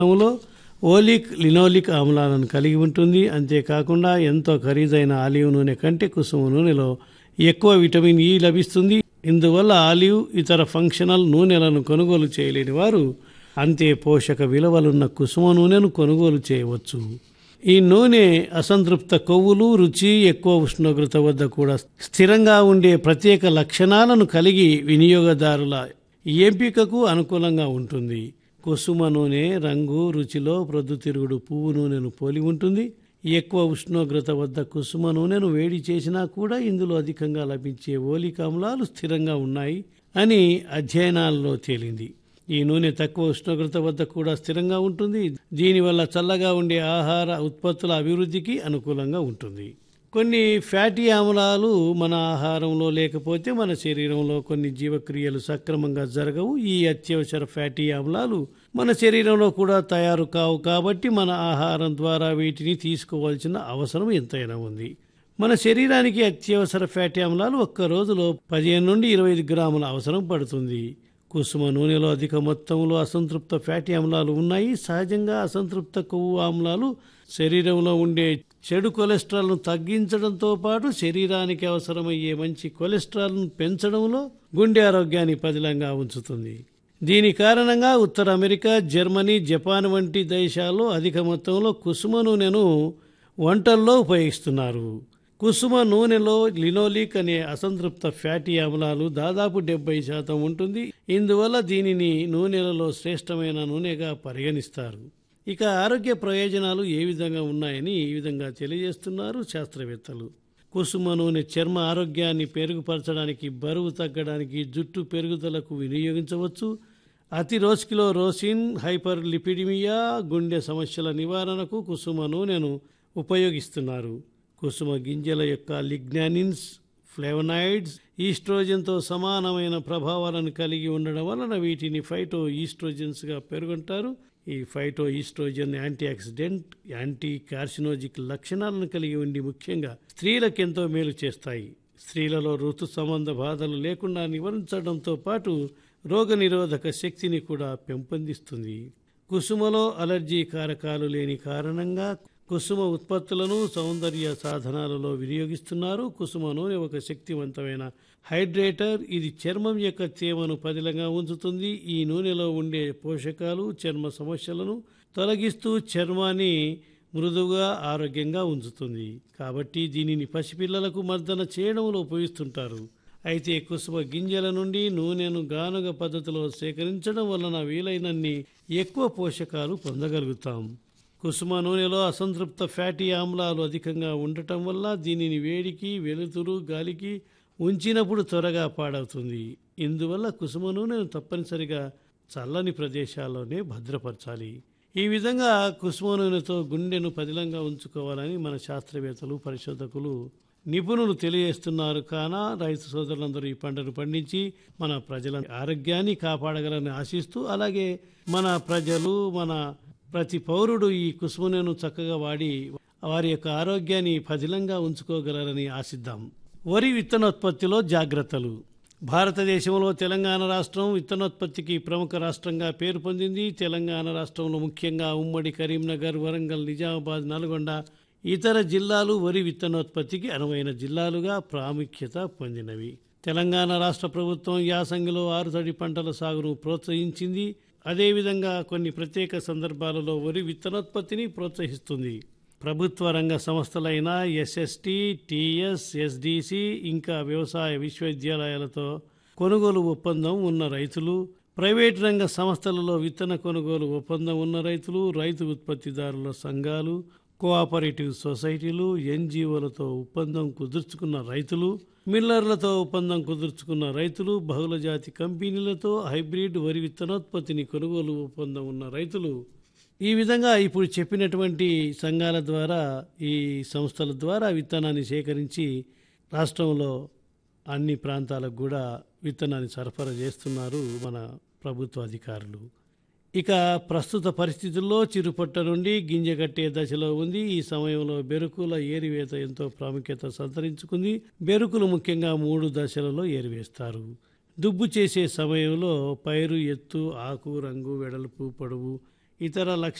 లో oleic linoleic ఆమ్లాలను కలిగి ఉంటుంది అంతేకాకుండా ఎంతో ఖరీదైన ఆలివ్ నూనె కంటే కుసుమ నూనెలో ఎక్కువ విటమిన్ ఇ లభిస్తుంది ఇందువల్ల ఆలివ్ ఇతర ఫంక్షనల్ నూనెలను కొనుగోలు చేయలేని వారు అంతే పోషక విలువలున్న కుసుమ నూనెను కొనుగోలు చేయవచ్చు ఈ నూనె అసంతృప్త కొవ్వులు రుచి ఎక్కువ ఉష్ణోగ్రత వద్ద కూడా స్థిరంగా ఉండే ప్రత్యేక లక్షణాలను కలిగి వినియోగదారుల ఎంపికకు అనుకూలంగా ఉంటుంది కుసుమ నూనె రంగు రుచిలో ప్రొద్దుతిరుగుడు పువ్వు నూనెను పోలి ఉంటుంది ఎక్కువ ఉష్ణోగ్రత వద్ద కుసుమ నూనెను వేడి చేసినా కూడా ఇందులో అధికంగా లభించే ఓలిక ఆమ్లాలు స్థిరంగా ఉన్నాయి అని అధ్యయనాల్లో తేలింది ఈ నూనె తక్కువ ఉష్ణోగ్రత వద్ద కూడా స్థిరంగా ఉంటుంది దీనివల్ల చల్లగా ఉండే ఆహార ఉత్పత్తుల అభివృద్ధికి అనుకూలంగా ఉంటుంది కొన్ని ఫ్యాటీ ఆమ్లాలు మన ఆహారంలో లేకపోతే మన శరీరంలో కొన్ని జీవక్రియలు సక్రమంగా జరగవు ఈ అత్యవసర ఫ్యాటీ ఆమ్లాలు మన శరీరంలో కూడా తయారు కావు కాబట్టి మన ఆహారం ద్వారా వీటిని తీసుకోవాల్సిన అవసరం ఎంతైనా ఉంది మన శరీరానికి అత్యవసర ఫ్యాటీ ఆమ్లాలు ఒక్క రోజులో పదిహేను నుండి ఇరవై ఐదు గ్రాముల అవసరం పడుతుంది కుసుమ నూనెలో అధిక మొత్తంలో అసంతృప్త ఫ్యాటీ ఆమ్లాలు ఉన్నాయి సహజంగా అసంతృప్త కొవ్వు ఆమ్లాలు శరీరంలో ఉండే చెడు కొలెస్ట్రాల్ను తగ్గించడంతో పాటు శరీరానికి అవసరమయ్యే మంచి కొలెస్ట్రాల్ను పెంచడంలో గుండె ఆరోగ్యాన్ని పదిలంగా ఉంచుతుంది దీని కారణంగా ఉత్తర అమెరికా జర్మనీ జపాన్ వంటి దేశాల్లో అధిక మొత్తంలో కుసుమ నూనెను వంటల్లో ఉపయోగిస్తున్నారు కుసుమ నూనెలో లినోలిక్ అనే అసంతృప్త ఫ్యాటీ ఆమ్లాలు దాదాపు డెబ్బై శాతం ఉంటుంది ఇందువల్ల దీనిని నూనెలలో శ్రేష్టమైన నూనెగా పరిగణిస్తారు ఇక ఆరోగ్య ప్రయోజనాలు ఏ విధంగా ఉన్నాయని ఈ విధంగా తెలియజేస్తున్నారు శాస్త్రవేత్తలు కుసుమ నూనె చర్మ ఆరోగ్యాన్ని పెరుగుపరచడానికి బరువు తగ్గడానికి జుట్టు పెరుగుదలకు వినియోగించవచ్చు అతి రోజుకిలో రోసిన్ హైపర్ లిపిడిమియా గుండె సమస్యల నివారణకు కుసుమ నూనెను ఉపయోగిస్తున్నారు కుసుమ గింజల యొక్క లిగ్నానిన్స్ ఫ్లేవనాయిడ్స్ ఈస్ట్రోజన్తో సమానమైన ప్రభావాలను కలిగి ఉండడం వలన వీటిని ఫైటో ఈస్ట్రోజన్స్గా పేర్కొంటారు ఈ phytoestrogen antioxidant anticarcinogenic లక్షణాలను కలిగి ఉండి ముఖ్యంగా స్త్రీలకు ఎంతో మేలు చేస్తాయి స్త్రీలలో ఋతు సంబంధ బాధలు లేకుండా నివారించడంతో పాటు రోగనిరోధక శక్తిని కూడా పెంపొందిస్తుంది కుసుమలో అలర్జీ కారకాలు లేని కారణంగా కుసుమ ఉత్పత్తులను సౌందర్య సాధనాలలో వినియోగిస్తున్నారు కుసుమ నూనె ఒక శక్తివంతమైన హైడ్రేటర్ ఇది చర్మం యొక్క తేమను పదిలంగా ఉంచుతుంది ఈ నూనెలో ఉండే పోషకాలు చర్మ సమస్యలను తొలగిస్తూ చర్మాన్ని మృదువుగా ఆరోగ్యంగా ఉంచుతుంది కాబట్టి దీనిని పసిపిల్లలకు మర్దన చేయడంలో ఉపయోగిస్తుంటారు అయితే కుసుమ గింజల నుండి నూనెను గానుగ పద్ధతిలో సేకరించడం వలన వీలైనన్ని ఎక్కువ పోషకాలు పొందగలుగుతాం కుసుమ నూనెలో అసంతృప్త ఫ్యాటీ ఆమ్లాలు అధికంగా ఉండటం వల్ల దీనిని వేడికి వెలుతురు గాలికి ఉంచినప్పుడు త్వరగా పాడవుతుంది ఇందువల్ల కుసుమ నూనెను తప్పనిసరిగా చల్లని ప్రదేశాల్లోనే భద్రపరచాలి ఈ విధంగా కుసుమ నూనెతో గుండెను పదిలంగా ఉంచుకోవాలని మన శాస్త్రవేత్తలు పరిశోధకులు నిపుణులు తెలియజేస్తున్నారు కాన రైతు సోదరులందరూ ఈ పంటను పండించి మన ప్రజల ఆరోగ్యాన్ని కాపాడగలని ఆశిస్తూ అలాగే మన ప్రజలు మన ప్రతి పౌరుడు ఈ కుసుమనను చక్కగా వాడి వారి యొక్క ఆరోగ్యాన్ని పదిలంగా ఉంచుకోగలరని ఆశిద్దాం వరి విత్తనోత్పత్తిలో జాగ్రత్తలు భారతదేశంలో తెలంగాణ రాష్ట్రం విత్తనోత్పత్తికి ప్రముఖ రాష్ట్రంగా పేరు పొందింది తెలంగాణ రాష్ట్రంలో ముఖ్యంగా ఉమ్మడి కరీంనగర్ వరంగల్ నిజామాబాద్ నల్గొండ ఇతర జిల్లాలు వరి విత్తనోత్పత్తికి అనువైన జిల్లాలుగా ప్రాముఖ్యత పొందినవి తెలంగాణ రాష్ట్ర ప్రభుత్వం యాసంగిలో ఆరుతడి పంటల సాగును ప్రోత్సహించింది అదేవిధంగా కొన్ని ప్రత్యేక సందర్భాలలో వరి విత్తనోత్పత్తిని ప్రోత్సహిస్తుంది ప్రభుత్వ రంగ సంస్థలైన ఎస్ఎస్టి టిఎస్ ఎస్డిసి ఇంకా వ్యవసాయ విశ్వవిద్యాలయాలతో కొనుగోలు ఒప్పందం ఉన్న రైతులు ప్రైవేట్ రంగ సంస్థలలో విత్తన కొనుగోలు ఒప్పందం ఉన్న రైతులు రైతు ఉత్పత్తిదారుల సంఘాలు కోఆపరేటివ్ సొసైటీలు ఎన్జిఓలతో ఒప్పందం కుదుర్చుకున్న రైతులు మిల్లర్లతో ఒప్పందం కుదుర్చుకున్న రైతులు బహుళజాతి కంపెనీలతో హైబ్రిడ్ వరి విత్తనోత్పత్తిని కొనుగోలు ఒప్పందం ఉన్న రైతులు ఈ విధంగా ఇప్పుడు చెప్పినటువంటి సంఘాల ద్వారా ఈ సంస్థల ద్వారా విత్తనాన్ని సేకరించి రాష్ట్రంలో అన్ని ప్రాంతాలకు కూడా విత్తనాన్ని సరఫరా చేస్తున్నారు మన ప్రభుత్వ అధికారులు ఇక ప్రస్తుత పరిస్థితుల్లో చిరుపట్ట నుండి గింజ కట్టే దశలో ఉంది ఈ సమయంలో బెరుకుల ఏరివేత ఎంతో ప్రాముఖ్యత సంతరించుకుంది బెరుకులు ముఖ్యంగా మూడు దశలలో ఏరివేస్తారు దుబ్బు చేసే సమయంలో పైరు ఎత్తు ఆకు రంగు వెడల్పు పొడవు ఇతర లక్ష